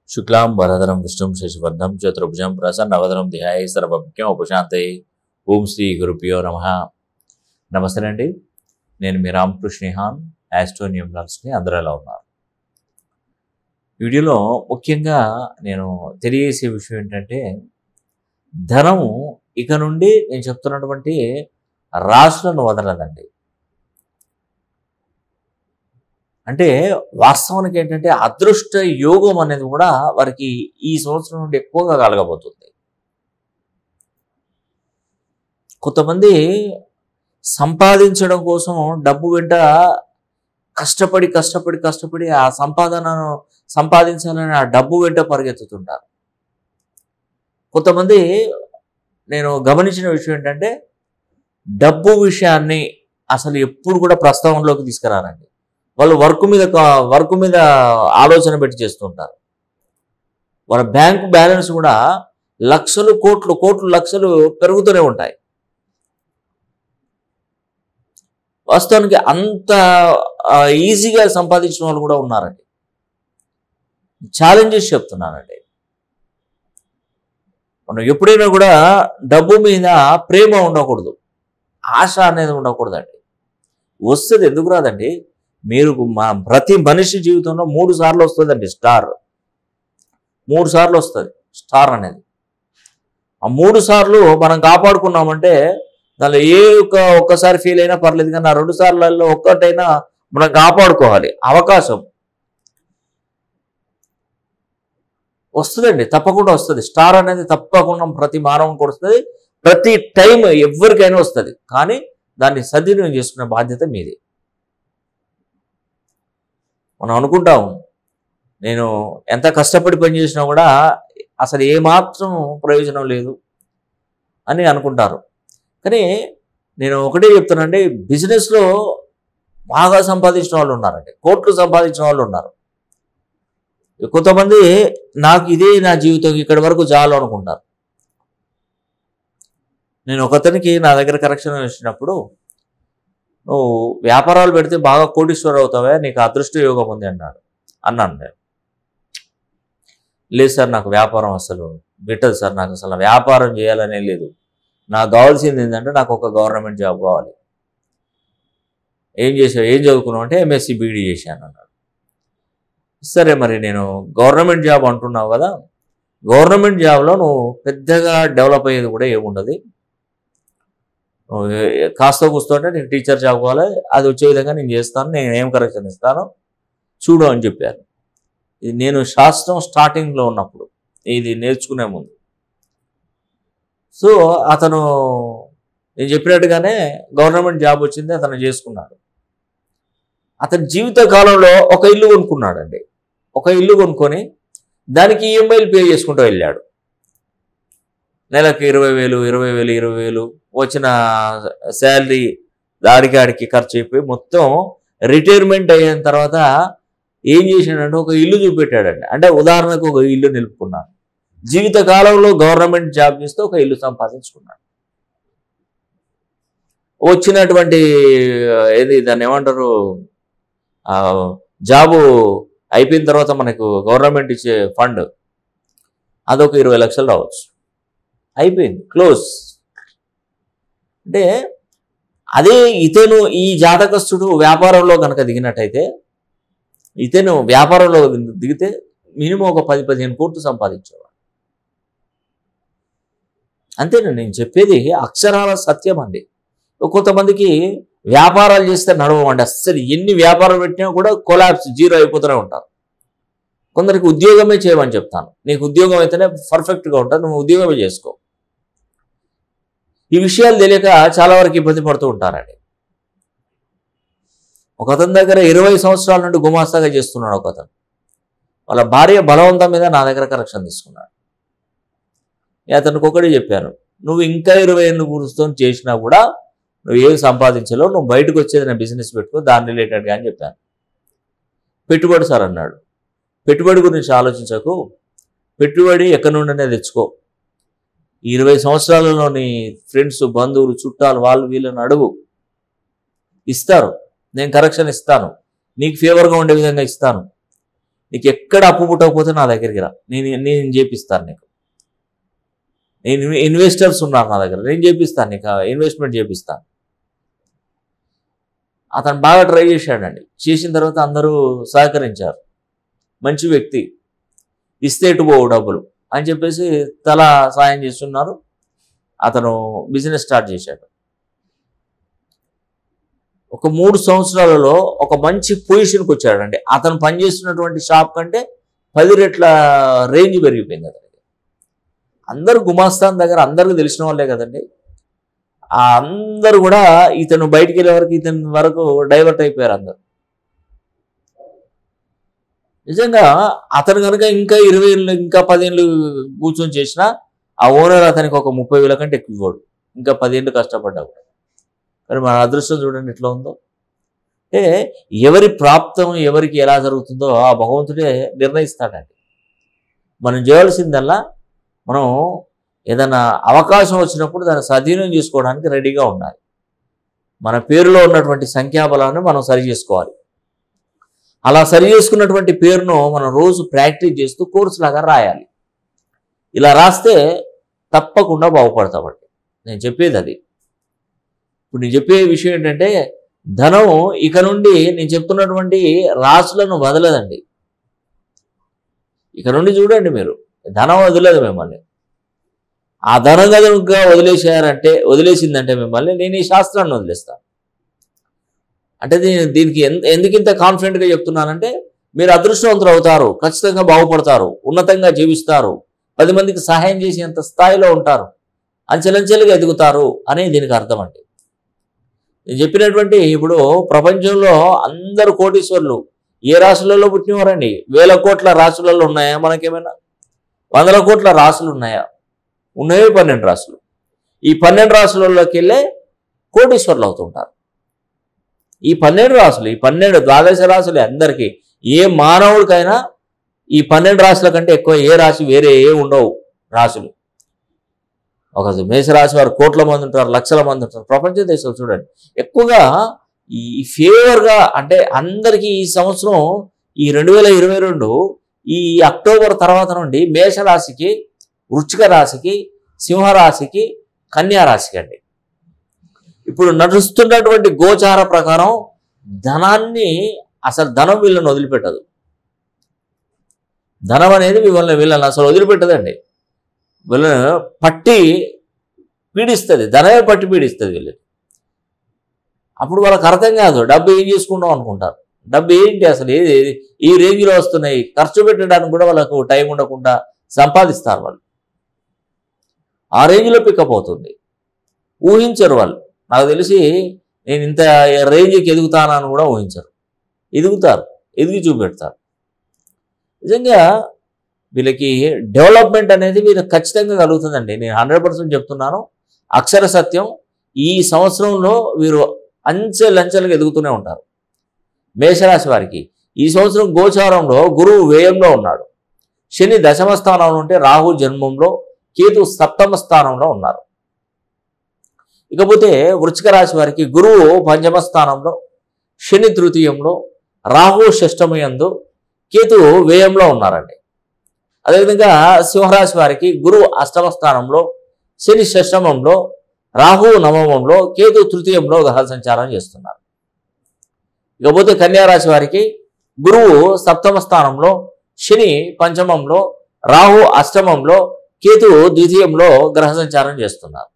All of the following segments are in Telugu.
శుక్లాం వరదరం విష్ణుం శశివర్ధం చతుర్భుజం ప్రసన్నవదనం ధ్యాయ సర్వజ్ఞం ఉపశాంతే ఓం శ్రీ గురుభ్యో నమ నమస్తే అండి నేను మీ రామకృష్ణిహాన్ యాస్ట్రోనియం నర్స్ని అందరూ ఎలా ఉన్నారు ఈ వీడియోలో ముఖ్యంగా నేను తెలియజేసే విషయం ఏంటంటే ధనము ఇక నుండి నేను చెప్తున్నటువంటి రాశులను వదలదండి అంటే వాస్తవానికి ఏంటంటే అదృష్ట యోగం అనేది కూడా వారికి ఈ సంవత్సరం నుండి ఎక్కువగా కలగబోతుంది కొంతమంది సంపాదించడం కోసం డబ్బు వెంట కష్టపడి కష్టపడి కష్టపడి ఆ సంపాదనను సంపాదించాలని ఆ డబ్బు వెంట పరిగెత్తుతుంటారు కొంతమంది నేను గమనించిన విషయం ఏంటంటే డబ్బు విషయాన్ని అసలు ఎప్పుడు కూడా ప్రస్తావనలోకి తీసుకురారండి వాళ్ళు వర్క్ మీద వర్క్ మీద ఆలోచన పెట్టి చేస్తుంటారు వాళ్ళ బ్యాంక్ బ్యాలెన్స్ కూడా లక్షలు కోట్లు కోట్లు లక్షలు పెరుగుతూనే ఉంటాయి వాస్తవానికి అంత ఆ, ఈజీగా సంపాదించిన వాళ్ళు కూడా ఉన్నారండి ఛాలెంజెస్ చెప్తున్నానండి మనం ఎప్పుడైనా కూడా డబ్బు మీద ప్రేమ ఉండకూడదు ఆశ అనేది ఉండకూడదండి వస్తుంది ఎందుకు రాదండి మీరు మా ప్రతి మనిషి జీవితంలో మూడు సార్లు వస్తుందండి స్టార్ మూడు సార్లు వస్తుంది స్టార్ అనేది ఆ మూడు సార్లు మనం కాపాడుకున్నామంటే దానిలో ఏ ఒక్క ఒక్కసారి ఫెయిల్ అయినా పర్లేదు కానీ ఆ రెండు సార్లలో ఒక్కటైనా మనం కాపాడుకోవాలి అవకాశం వస్తుందండి తప్పకుండా వస్తుంది స్టార్ అనేది తప్పకుండా ప్రతి మానవునికి వస్తుంది ప్రతి టైం ఎవరికైనా వస్తుంది కానీ దాన్ని సద్వినియోగం చేసుకునే బాధ్యత మీది మనం అనుకుంటాం నేను ఎంత కష్టపడి పనిచేసినా కూడా అసలు ఏమాత్రం ప్రయోజనం లేదు అని అనుకుంటారు కానీ నేను ఒకటే చెప్తానండి బిజినెస్లో బాగా సంపాదించిన వాళ్ళు ఉన్నారండి కోట్లు సంపాదించిన వాళ్ళు ఉన్నారు కొంతమంది నాకు ఇదే నా జీవితం ఇక్కడి వరకు చాలు అనుకుంటారు నేను ఒకతనికి నా దగ్గర కరెక్షన్ వచ్చినప్పుడు నువ్వు వ్యాపారాలు పెడితే బాగా కోటీశ్వరు అవుతావే నీకు అదృష్ట యోగం ఉంది అన్నాడు అన్నాను నేను లేదు సార్ నాకు వ్యాపారం అసలు బెటర్ సార్ నాకు అసలు వ్యాపారం చేయాలనే లేదు నాకు కావాల్సింది ఏంటంటే నాకు ఒక గవర్నమెంట్ జాబ్ కావాలి ఏం చేసావు ఏం చదువుకున్నావు అంటే ఎంఎస్సి బీడీ చేశాను అన్నాడు సరే మరి నేను గవర్నమెంట్ జాబ్ అంటున్నావు కదా గవర్నమెంట్ జాబ్లో నువ్వు పెద్దగా డెవలప్ అయ్యేది కూడా ఏముండదు నువ్వు ఏ- కాస్త కూస్తుంటే నీకు టీచర్ జాబ్ కావాలి అది వచ్చే విధంగా నేను చేస్తాను నేను ఏం కరెక్షన్ ఇస్తాను చూడు అని చెప్పారు ఇది నేను శాస్త్రం స్టార్టింగ్లో ఉన్నప్పుడు ఇది నేర్చుకునే ముందు సో అతను నేను చెప్పినట్టుగానే గవర్నమెంట్ జాబ్ వచ్చింది అతను చేసుకున్నాడు అతని జీవిత కాలంలో ఒక ఇల్లు కొనుక్కున్నాడండి ఒక ఇల్లు కొనుక్కొని దానికి ఈఎంఐలు పే చేసుకుంటూ వెళ్ళాడు నెలకు ఇరవై వేలు ఇరవై వేలు ఇరవై వేలు వచ్చిన శాలరీ దాడికి ఆడికి ఖర్చు అయిపోయి మొత్తం రిటైర్మెంట్ అయిన తర్వాత ఏం చేశాడంటే ఒక ఇల్లు చూపెట్టాడండి అంటే ఉదాహరణకు ఒక ఇల్లు నిలుపుకున్నాను జీవిత కాలంలో గవర్నమెంట్ జాబ్ చేస్తే ఒక ఇల్లు సంపాదించుకున్నాడు వచ్చినటువంటి ఏది దాన్ని ఏమంటారు ఆ, జాబు అయిపోయిన తర్వాత మనకు గవర్నమెంట్ ఇచ్చే ఫండ్ అదొక ఇరవై లక్షలు రావచ్చు అయిపోయింది క్లోజ్ అంటే అదే ఇతను ఈ జాతకస్తుడు వ్యాపారంలో కనుక దిగినట్టయితే ఇతను వ్యాపారంలో దిగితే మినిమం ఒక పది పదిహేను కోట్లు సంపాదించేవాడు అంతేనా నేను చెప్పేది అక్షరాల సత్యం అండి కొంతమందికి వ్యాపారాలు చేస్తే నడవండి అస్సలు ఎన్ని వ్యాపారాలు పెట్టినా కూడా కొలాప్స్ జీరో అయిపోతూనే ఉంటారు కొందరికి ఉద్యోగమే చేయమని చెప్తాను నీకు ఉద్యోగం అయితేనే పర్ఫెక్ట్గా ఉంటుంది నువ్వు ఉద్యోగమే చేసుకో ఈ విషయాలు తెలియక చాలా వరకు ఇబ్బంది పడుతూ ఉంటారండి ఒక అతని దగ్గర ఇరవై సంవత్సరాల నుండి గుమాస్తాగా చేస్తున్నాడు ఒక అతను వాళ్ళ భార్య బలవంతం మీద నా దగ్గర కరెక్షన్ తీసుకున్నాడు నేను అతనికి ఒకటి చెప్పాను నువ్వు ఇంకా ఇరవై ఏళ్ళు కూర్చొని చేసినా కూడా నువ్వు ఏం సంపాదించాలో నువ్వు బయటకు వచ్చేది నా బిజినెస్ పెట్టుకో దాని రిలేటెడ్గా అని చెప్పాను పెట్టుబడి సార్ అన్నాడు పెట్టుబడి గురించి ఆలోచించకు పెట్టుబడి ఎక్కడి నుండనే తెచ్చుకో ఈ ఇరవై సంవత్సరాలలో నీ ఫ్రెండ్స్ బంధువులు చుట్టాలు వాళ్ళు వీళ్ళని అడుగు ఇస్తారు నేను కరెక్షన్ ఇస్తాను నీకు ఫేవర్గా ఉండే విధంగా ఇస్తాను నీకు ఎక్కడ అప్పు పుట్టకపోతే నా దగ్గరికి రా నేను నేను చేపిస్తాను నీకు నేను ఇన్వెస్టర్స్ ఉన్నారు నా దగ్గర నేను చేపిస్తాను నీకు ఇన్వెస్ట్మెంట్ చేపిస్తాను అతను బాగా ట్రై చేశాడండి చేసిన తర్వాత అందరూ సహకరించారు మంచి వ్యక్తి ఇస్తే ఎటు పోవు డబ్బులు అని చెప్పేసి తల సాయం చేస్తున్నారు అతను బిజినెస్ స్టార్ట్ చేశాడు ఒక మూడు సంవత్సరాలలో ఒక మంచి పొజిషన్కి వచ్చాడండి అతను పనిచేస్తున్నటువంటి షాప్ కంటే పది రెట్ల రేంజ్ పెరిగిపోయింది అతనికి అందరూ గుమాస్తాన్ దగ్గర అందరికీ తెలిసిన వాళ్ళే కదండి ఆ అందరూ కూడా ఇతను బయటికి వెళ్ళే వరకు ఇతని వరకు డైవర్ట్ అయిపోయారు అందరు నిజంగా అతను కనుక ఇంకా ఇరవై ఏళ్ళు ఇంకా పదేళ్ళు కూర్చొని చేసినా ఆ ఓనర్ అతనికి ఒక ముప్పై వేల కంటే ఎక్కువ ఇవ్వడు ఇంకా పదేళ్ళు కష్టపడ్డా కూడా కానీ మన అదృష్టం చూడండి ఎట్లా ఉందో అంటే ఎవరి ప్రాప్తం ఎవరికి ఎలా జరుగుతుందో ఆ భగవంతుడే నిర్ణయిస్తాడండి మనం చేయాల్సిందల్లా మనం ఏదైనా అవకాశం వచ్చినప్పుడు దాన్ని సద్వినియోగం చేసుకోవడానికి రెడీగా ఉండాలి మన పేరులో ఉన్నటువంటి సంఖ్యాబలాన్ని మనం సరి చేసుకోవాలి అలా సరి చేసుకున్నటువంటి పేరును మనం రోజు ప్రాక్టీస్ చేస్తూ కోర్సు లాగా రాయాలి ఇలా రాస్తే తప్పకుండా బాగుపడతామండి నేను చెప్పేది అది ఇప్పుడు నేను చెప్పే విషయం ఏంటంటే ధనం ఇక నుండి నేను చెప్తున్నటువంటి రాసులను వదలదండి ఇక నుండి చూడండి మీరు ధనం వదలదు మిమ్మల్ని ఆ ధనం కనుక వదిలేశారంటే వదిలేసిందంటే మిమ్మల్ని నేను ఈ శాస్త్రాన్ని వదిలేస్తాను అంటే దీని దీనికి ఎంత ఎందుకు ఇంత కాన్ఫిడెంట్గా చెప్తున్నానంటే మీరు అదృష్టవంతులు అవుతారు ఖచ్చితంగా బాగుపడతారు ఉన్నతంగా జీవిస్తారు పది మందికి సహాయం చేసేంత స్థాయిలో ఉంటారు అంచెలంచెలుగా ఎదుగుతారు అని దీనికి అర్థం అండి నేను చెప్పినటువంటి ఇప్పుడు ప్రపంచంలో అందరు కోటీశ్వర్లు ఏ రాశులలో పుట్టినవారండి వేల కోట్ల రాశులలో ఉన్నాయా మనకేమైనా వందల కోట్ల రాశులు ఉన్నాయా ఉన్నాయో పన్నెండు రాశులు ఈ పన్నెండు రాశులలోకి వెళ్ళే కోటీశ్వర్లు అవుతుంటారు ఈ పన్నెండు రాశులు ఈ పన్నెండు ద్వాదశ రాశులు అందరికీ ఏ మానవుడికైనా ఈ పన్నెండు రాశుల కంటే ఎక్కువ ఏ రాశి వేరే ఏ ఉండవు రాశులు ఒక మేషరాశి వారు కోట్ల మంది ఉంటారు లక్షల మంది ఉంటారు ప్రపంచ దేశాలు చూడండి ఎక్కువగా ఈ ఫేవర్గా అంటే అందరికీ ఈ సంవత్సరం ఈ రెండు వేల ఇరవై రెండు ఈ అక్టోబర్ తర్వాత నుండి మేషరాశికి వృచ్చిక రాశికి సింహరాశికి కన్యా రాశికి అండి ఇప్పుడు నడుస్తున్నటువంటి గోచార ప్రకారం ధనాన్ని అసలు ధనం వీళ్ళని వదిలిపెట్టదు ధనం అనేది మిమ్మల్ని వీళ్ళని అసలు వదిలిపెట్టదండి వీళ్ళని పట్టి పీడిస్తుంది ధనమే పట్టి పీడిస్తుంది వీళ్ళని అప్పుడు వాళ్ళకి అర్థం కాదు డబ్బు ఏం చేసుకుంటాం అనుకుంటారు డబ్బు ఏంటి అసలు ఏది ఈ రేంజ్లో వస్తున్నాయి ఖర్చు పెట్టడానికి కూడా వాళ్ళకు టైం ఉండకుండా సంపాదిస్తారు వాళ్ళు ఆ రేంజ్లో పికప్ అవుతుంది ఊహించరు వాళ్ళు నాకు తెలిసి నేను ఇంత రేంజ్కి ఎదుగుతానని కూడా ఊహించరు ఎదుగుతారు ఎదిగి చూపెడతారు నిజంగా వీళ్ళకి డెవలప్మెంట్ అనేది వీళ్ళకి ఖచ్చితంగా కలుగుతుందండి నేను హండ్రెడ్ పర్సెంట్ చెప్తున్నాను అక్షర సత్యం ఈ సంవత్సరంలో వీరు అంచెలంచెలుగా ఎదుగుతూనే ఉంటారు మేషరాశి వారికి ఈ సంవత్సరం గోచారంలో గురువు వ్యయంలో ఉన్నాడు శని దశమ స్థానంలో ఉంటే రాహు జన్మంలో కేతు సప్తమ స్థానంలో ఉన్నారు ఇకపోతే వృచ్చిక రాశి వారికి గురువు పంచమ స్థానంలో శని తృతీయంలో రాహు షష్టమయందు కేతు వ్యయంలో ఉన్నారండి అదేవిధంగా సింహరాశి వారికి గురువు అష్టమ స్థానంలో శని షష్టమంలో రాహు నవమంలో కేతు తృతీయంలో గ్రహ సంచారం చేస్తున్నారు ఇకపోతే కన్యారాశి వారికి గురువు సప్తమ స్థానంలో శని పంచమంలో రాహు అష్టమంలో కేతు ద్వితీయంలో గ్రహ సంచారం చేస్తున్నారు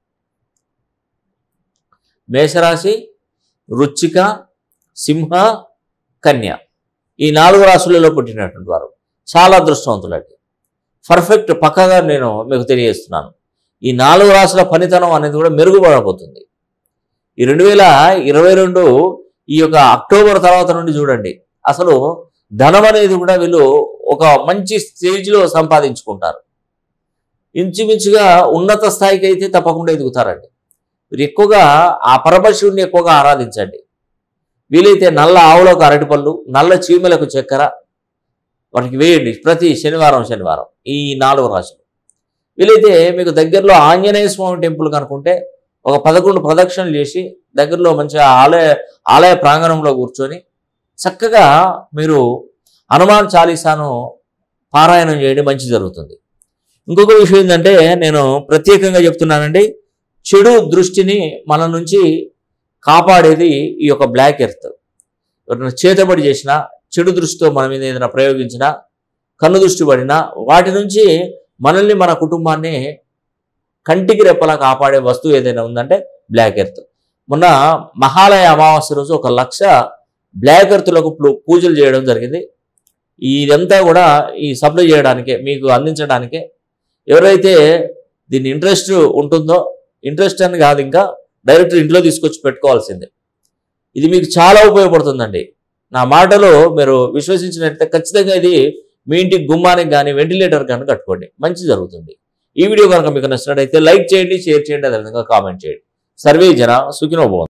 మేషరాశి వృచ్చిక సింహ కన్య ఈ నాలుగు రాశులలో పుట్టినటువంటి వారు చాలా అదృష్టవంతులండి పర్ఫెక్ట్ పక్కగా నేను మీకు తెలియజేస్తున్నాను ఈ నాలుగు రాశుల పనితనం అనేది కూడా మెరుగుపడబోతుంది ఈ రెండు వేల ఇరవై రెండు ఈ యొక్క అక్టోబర్ తర్వాత నుండి చూడండి అసలు ధనం అనేది కూడా వీళ్ళు ఒక మంచి స్టేజ్లో సంపాదించుకుంటారు ఇంచుమించుగా ఉన్నత స్థాయికి అయితే తప్పకుండా ఎదుగుతారండి మీరు ఎక్కువగా ఆ పరమశివుని ఎక్కువగా ఆరాధించండి వీలైతే నల్ల ఆవులకు అరటిపళ్ళు నల్ల చీమలకు చక్కెర వాటికి వేయండి ప్రతి శనివారం శనివారం ఈ నాలుగు రాశులు వీలైతే మీకు దగ్గరలో ఆంజనేయ స్వామి టెంపుల్ కనుకుంటే ఒక పదకొండు ప్రదక్షిణలు చేసి దగ్గరలో మంచిగా ఆలయ ఆలయ ప్రాంగణంలో కూర్చొని చక్కగా మీరు హనుమాన్ చాలీసాను పారాయణం చేయడం మంచి జరుగుతుంది ఇంకొక విషయం ఏంటంటే నేను ప్రత్యేకంగా చెప్తున్నానండి చెడు దృష్టిని మన నుంచి కాపాడేది ఈ యొక్క బ్లాక్ ఎర్త్ ఎవరైనా చేతబడి చేసినా చెడు దృష్టితో మన మీద ఏదైనా ప్రయోగించినా కన్ను దృష్టి పడినా వాటి నుంచి మనల్ని మన కుటుంబాన్ని కంటికి రెప్పలా కాపాడే వస్తువు ఏదైనా ఉందంటే బ్లాక్ ఎర్త్ మొన్న మహాలయ అమావాస్య రోజు ఒక లక్ష బ్లాక్ ఎర్త్లకు పూ- పూజలు చేయడం జరిగింది ఇదంతా కూడా ఈ సప్లై చేయడానికే మీకు అందించడానికే ఎవరైతే దీని ఇంట్రెస్ట్ ఉంటుందో ఇంట్రెస్ట్ అని కాదు ఇంకా డైరెక్ట్ ఇంట్లో తీసుకొచ్చి పెట్టుకోవాల్సిందే ఇది మీకు చాలా ఉపయోగపడుతుందండి నా మాటలు మీరు విశ్వసించినట్లయితే ఖచ్చితంగా ఇది మీ ఇంటి గుమ్మానికి కానీ వెంటిలేటర్ కానీ కట్టుకోండి మంచి జరుగుతుంది ఈ వీడియో కనుక మీకు నచ్చినట్టయితే లైక్ చేయండి షేర్ చేయండి అదేవిధంగా కామెంట్ చేయండి సర్వే జన సుఖినో భవంతు.